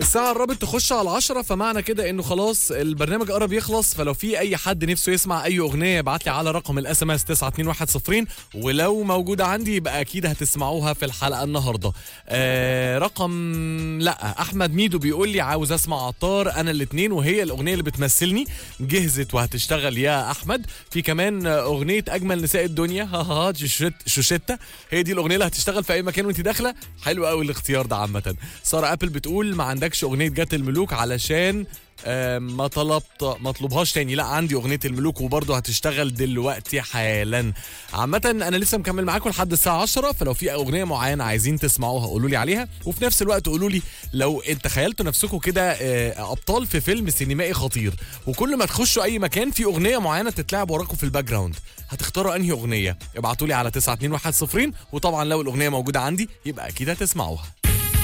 الساعة قربت تخش على 10 فمعنى كده انه خلاص البرنامج قرب يخلص فلو في اي حد نفسه يسمع اي اغنية ابعت لي على رقم الاس ام اس 92110 ولو موجودة عندي يبقى اكيد هتسمعوها في الحلقة النهاردة. آه رقم لا احمد ميدو بيقول لي عاوز اسمع عطار انا الاثنين وهي الاغنية اللي بتمثلني جهزت وهتشتغل يا احمد في كمان اغنية اجمل نساء الدنيا ها ها شوشت شوشتة هي دي الاغنية اللي هتشتغل في اي مكان وانت داخلة حلو قوي الاختيار ده عامة سارة ابل بتقول ما عندكش اغنيه جات الملوك علشان آه، ما طلبت ما اطلبهاش تاني لا عندي اغنيه الملوك وبرضه هتشتغل دلوقتي حالا عامه انا لسه مكمل معاكم لحد الساعه 10 فلو في اغنيه معينه عايزين تسمعوها قولوا لي عليها وفي نفس الوقت قولوا لي لو انت تخيلتوا نفسكم كده آه، ابطال في فيلم سينمائي خطير وكل ما تخشوا اي مكان في اغنيه معينه تتلعب وراكم في الباك جراوند هتختاروا انهي اغنيه ابعتوا لي على 92110 وطبعا لو الاغنيه موجوده عندي يبقى اكيد هتسمعوها